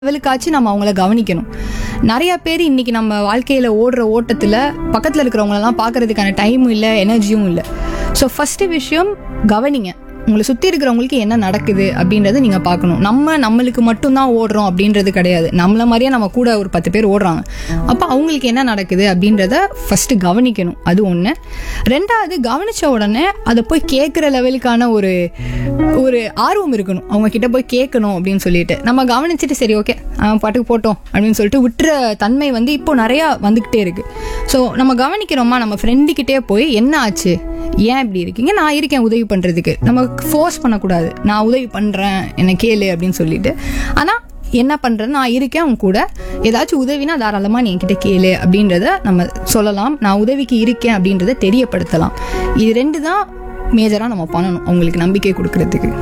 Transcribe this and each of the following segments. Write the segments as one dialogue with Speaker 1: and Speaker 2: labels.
Speaker 1: லெவலுக்காச்சும் நம்ம அவங்கள கவனிக்கணும் நிறைய பேர் இன்னைக்கு நம்ம வாழ்க்கையில ஓடுற ஓட்டத்துல பக்கத்துல இருக்கிறவங்களெல்லாம் பார்க்கறதுக்கான டைமும் இல்லை எனர்ஜியும் இல்லை ஸோ ஃபர்ஸ்ட் விஷயம் கவனிங்க உங்களை சுற்றி இருக்கிறவங்களுக்கு என்ன நடக்குது அப்படின்றத நீங்கள் பார்க்கணும் நம்ம நம்மளுக்கு மட்டும்தான் ஓடுறோம் அப்படின்றது கிடையாது நம்மள மாதிரியே நம்ம கூட ஒரு பத்து பேர் ஓடுறாங்க அப்போ அவங்களுக்கு என்ன நடக்குது அப்படின்றத ஃபர்ஸ்ட் கவனிக்கணும் அது ஒன்று ரெண்டாவது கவனிச்ச உடனே அதை போய் கேட்குற லெவலுக்கான ஒரு ஒரு ஆர்வம் இருக்கணும் அவங்க கிட்ட போய் கேட்கணும் அப்படின்னு சொல்லிட்டு நம்ம கவனிச்சுட்டு சரி ஓகே அவன் பாட்டுக்கு போட்டோம் அப்படின்னு சொல்லிட்டு விட்டுற தன்மை வந்து இப்போ நிறையா வந்துக்கிட்டே இருக்கு ஸோ நம்ம கவனிக்கிறோமா நம்ம ஃப்ரெண்டுக்கிட்டே போய் என்ன ஆச்சு ஏன் இப்படி இருக்கீங்க நான் இருக்கேன் உதவி பண்ணுறதுக்கு நம்ம ஃபோர்ஸ் பண்ணக்கூடாது நான் உதவி பண்ணுறேன் என்ன கேளு அப்படின்னு சொல்லிட்டு ஆனால் என்ன பண்ணுறேன் நான் இருக்கேன் உன் கூட ஏதாச்சும் உதவினா தாராளமாக நீ என்கிட்ட கேளு அப்படின்றத நம்ம சொல்லலாம் நான் உதவிக்கு இருக்கேன் அப்படின்றத தெரியப்படுத்தலாம் இது ரெண்டு தான் மேஜராக நம்ம பண்ணணும் அவங்களுக்கு நம்பிக்கை கொடுக்கறதுக்கு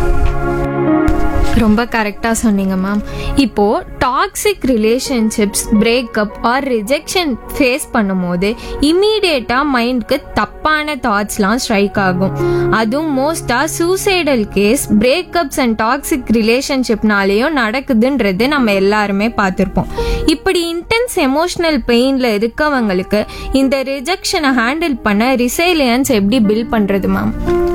Speaker 2: ரொம்ப கரெக்டாக சொன்னீங்க மேம் இப்போ toxic relationships breakup or rejection face பண்ணும்போது இம்மீடியட்டாக மைண்டுக்கு தப்பான தாட்ஸ்லாம் ஸ்ட்ரைக் ஆகும் அதுவும் மோஸ்ட்டாக suicidal case breakups and toxic ரிலேஷன்ஷிப்னாலேயும் நடக்குதுன்றது நம்ம எல்லாருமே பார்த்துருப்போம் இப்படி இன்டென்ஸ் எமோஷனல் பெயினில் இருக்கவங்களுக்கு இந்த ரிஜெக்ஷனை ஹேண்டில் பண்ண ரிசைலியன்ஸ் எப்படி பில்ட் பண்ணுறது மேம்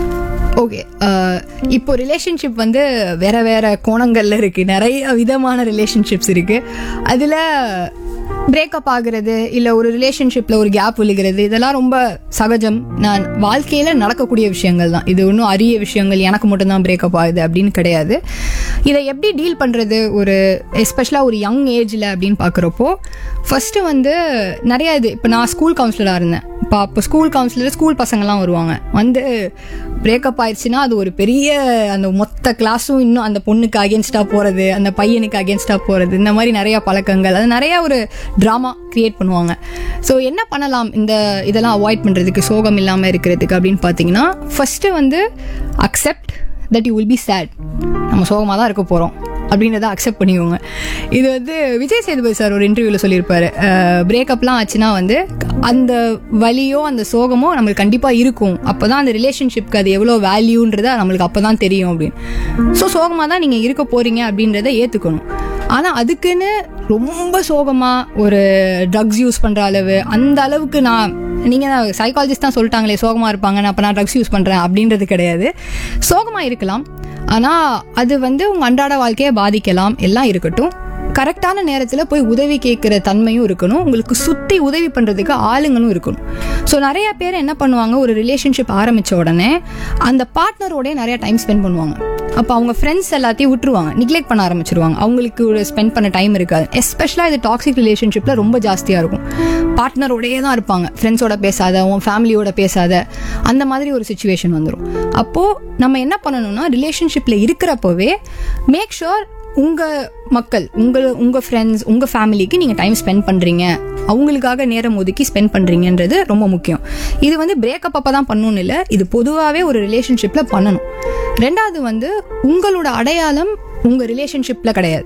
Speaker 1: ஓகே இப்போ ரிலேஷன்ஷிப் வந்து வேற வேற கோணங்கள்ல இருக்கு நிறைய விதமான ரிலேஷன்ஷிப்ஸ் இருக்கு அதுல பிரேக்கப் ஆகுறது இல்ல ஒரு ரிலேஷன்ஷிப்ல ஒரு கேப் விழுகிறது இதெல்லாம் ரொம்ப சகஜம் நான் வாழ்க்கையில நடக்கக்கூடிய விஷயங்கள் தான் இது ஒன்றும் அரிய விஷயங்கள் எனக்கு மட்டும்தான் பிரேக்கப் ஆகுது அப்படின்னு கிடையாது இதை எப்படி டீல் பண்றது ஒரு எஸ்பெஷலாக ஒரு யங் ஏஜ்ல அப்படின்னு பார்க்குறப்போ ஃபர்ஸ்ட் வந்து நிறைய இது இப்போ நான் ஸ்கூல் கவுன்சிலராக இருந்தேன் இப்போ அப்போ ஸ்கூல் கவுன்சிலர் ஸ்கூல் பசங்கள்லாம் வருவாங்க வந்து பிரேக்கப் ஆயிடுச்சுன்னா அது ஒரு பெரிய அந்த மொத்த கிளாஸும் இன்னும் அந்த பொண்ணுக்கு அகேன்ஸ்டாக போகிறது அந்த பையனுக்கு அகேன்ஸ்டாக போகிறது இந்த மாதிரி நிறைய பழக்கங்கள் அது நிறைய ஒரு ட்ராமா கிரியேட் பண்ணுவாங்க ஸோ என்ன பண்ணலாம் இந்த இதெல்லாம் அவாய்ட் பண்ணுறதுக்கு சோகம் இல்லாமல் இருக்கிறதுக்கு அப்படின்னு பார்த்தீங்கன்னா ஃபஸ்ட்டு வந்து accept that you will be sad நம்ம சோகமாக தான் இருக்க போகிறோம் அப்படின்றத அக்செப்ட் பண்ணிக்கோங்க இது வந்து விஜய் சேதுபதி சார் ஒரு இன்டர்வியூவில் சொல்லியிருப்பாரு பிரேக்கப்லாம் ஆச்சுன்னா வந்து அந்த வலியோ அந்த சோகமோ நம்மளுக்கு கண்டிப்பாக இருக்கும் அப்போ தான் அந்த ரிலேஷன்ஷிப்க்கு அது எவ்வளோ வேல்யூன்றத நம்மளுக்கு அப்போ தான் தெரியும் அப்படின்னு ஸோ சோகமாக தான் நீங்கள் இருக்க போகிறீங்க அப்படின்றத ஏற்றுக்கணும் ஆனால் அதுக்குன்னு ரொம்ப சோகமாக ஒரு ட்ரக்ஸ் யூஸ் பண்ணுற அளவு அந்த அளவுக்கு நான் நீங்கள் சைக்காலஜிஸ்ட் தான் சொல்லிட்டாங்களே சோகமாக இருப்பாங்க அப்போ நான் ட்ரக்ஸ் யூஸ் பண்ணுறேன் அப்படின்றது கிடையாது சோகமாக இருக்கலாம் ஆனால் அது வந்து உங்கள் அன்றாட வாழ்க்கையை பாதிக்கலாம் எல்லாம் இருக்கட்டும் கரெக்டான நேரத்தில் போய் உதவி கேட்குற தன்மையும் இருக்கணும் உங்களுக்கு சுற்றி உதவி பண்ணுறதுக்கு ஆளுங்களும் இருக்கணும் ஸோ நிறைய பேர் என்ன பண்ணுவாங்க ஒரு ரிலேஷன்ஷிப் ஆரம்பித்த உடனே அந்த பார்ட்னரோடய நிறைய டைம் ஸ்பெண்ட் பண்ணுவாங்க அப்போ அவங்க ஃப்ரெண்ட்ஸ் எல்லாத்தையும் விட்டுருவாங்க நிக்லெக்ட் பண்ண ஆரம்பிச்சிருவாங்க அவங்களுக்கு ஒரு ஸ்பெண்ட் பண்ண டைம் இருக்காது எஸ்பெஷலாக இது டாக்ஸிக் ரிலேஷன்ஷிப்பில் ரொம்ப ஜாஸ்தியாக இருக்கும் பார்ட்னரோடயே தான் இருப்பாங்க ஃப்ரெண்ட்ஸோட பேசாத உன் ஃபேமிலியோட பேசாத அந்த மாதிரி ஒரு சுச்சுவேஷன் வந்துடும் அப்போது நம்ம என்ன பண்ணணும்னா ரிலேஷன்ஷிப்பில் இருக்கிறப்போவே மேக் ஷுர் உங்கள் மக்கள் உங்கள் உங்கள் ஃப்ரெண்ட்ஸ் உங்கள் ஃபேமிலிக்கு நீங்கள் டைம் ஸ்பெண்ட் பண்ணுறீங்க அவங்களுக்காக நேரம் ஒதுக்கி ஸ்பெண்ட் பண்ணுறீங்கன்றது ரொம்ப முக்கியம் இது வந்து பிரேக்கப் அப்போ தான் பண்ணணும்னு இல்லை இது பொதுவாகவே ஒரு ரிலேஷன்ஷிப்பில் பண்ணணும் ரெண்டாவது வந்து உங்களோட அடையாளம் உங்கள் ரிலேஷன்ஷிப்பில் கிடையாது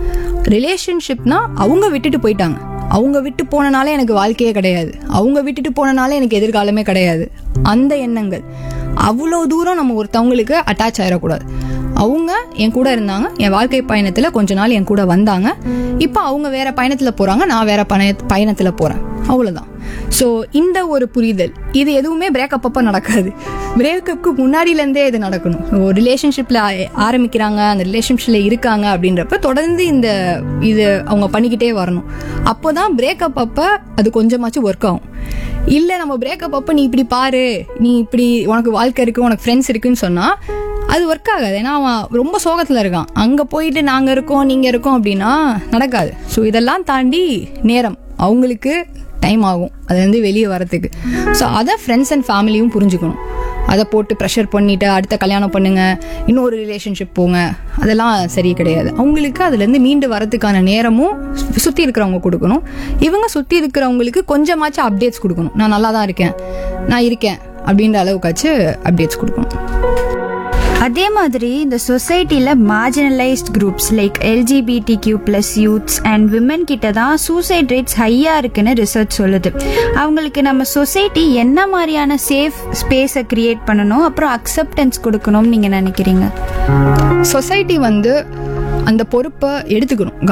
Speaker 1: ரிலேஷன்ஷிப்னா அவங்க விட்டுட்டு போயிட்டாங்க அவங்க விட்டு போனனால எனக்கு வாழ்க்கையே கிடையாது அவங்க விட்டுட்டு போனனால எனக்கு எதிர்காலமே கிடையாது அந்த எண்ணங்கள் அவ்வளோ தூரம் நம்ம ஒருத்தவங்களுக்கு அட்டாச் ஆயிடக்கூடாது அவங்க என் கூட இருந்தாங்க என் வாழ்க்கை பயணத்தில் கொஞ்ச நாள் என் கூட வந்தாங்க இப்போ அவங்க வேற பயணத்தில் போகிறாங்க நான் வேற பய பயணத்தில் போகிறேன் அவ்வளோதான் ஸோ இந்த ஒரு புரிதல் இது எதுவுமே பிரேக்கப் அப்போ நடக்காது பிரேக்கப்புக்கு முன்னாடியிலேருந்தே இது நடக்கணும் ஒரு ரிலேஷன்ஷிப்பில் ஆரம்பிக்கிறாங்க அந்த ரிலேஷன்ஷிப்பில் இருக்காங்க அப்படின்றப்ப தொடர்ந்து இந்த இது அவங்க பண்ணிக்கிட்டே வரணும் அப்போ தான் பிரேக்கப் அப்போ அது கொஞ்சமாச்சும் ஒர்க் ஆகும் இல்லை நம்ம பிரேக்கப் அப்போ நீ இப்படி பாரு நீ இப்படி உனக்கு வாழ்க்கை இருக்கு உனக்கு ஃப்ரெண்ட்ஸ் இருக்குன்னு சொன்னால் அது ஒர்க் ஆகாது ஏன்னா அவன் ரொம்ப சோகத்தில் இருக்கான் அங்கே போயிட்டு நாங்கள் இருக்கோம் நீங்கள் இருக்கோம் அப்படின்னா நடக்காது ஸோ இதெல்லாம் தாண்டி நேரம் அவங்களுக்கு டைம் ஆகும் அதுலேருந்து வெளியே வரத்துக்கு ஸோ அதை ஃப்ரெண்ட்ஸ் அண்ட் ஃபேமிலியும் புரிஞ்சுக்கணும் அதை போட்டு ப்ரெஷர் பண்ணிட்டு அடுத்த கல்யாணம் பண்ணுங்க இன்னொரு ரிலேஷன்ஷிப் போங்க அதெல்லாம் சரி கிடையாது அவங்களுக்கு அதுலேருந்து மீண்டு வரதுக்கான நேரமும் சுற்றி இருக்கிறவங்க கொடுக்கணும் இவங்க சுற்றி இருக்கிறவங்களுக்கு கொஞ்சமாச்சும் அப்டேட்ஸ் கொடுக்கணும் நான் நல்லா தான் இருக்கேன் நான் இருக்கேன் அப்படின்ற அளவுக்காச்சும் அப்டேட்ஸ் கொடுக்கணும்
Speaker 3: அதே மாதிரி இந்த சொசைட்டியில் marginalised groups like LGBT Q plus youths and women கிட்ட தான் சூசைட் ரேட்ஸ் ஹையாக இருக்குன்னு ரிசர்ச் சொல்லுது அவங்களுக்கு நம்ம சொசைட்டி என்ன மாதிரியான சேஃப் ஸ்பேஸை கிரியேட் பண்ணணும் அப்புறம் அக்செப்டன்ஸ் கொடுக்கணும்னு நீங்கள் நினைக்கிறீங்க
Speaker 1: சொசைட்டி வந்து அந்த பொறுப்பை எடுத்துக்கணும்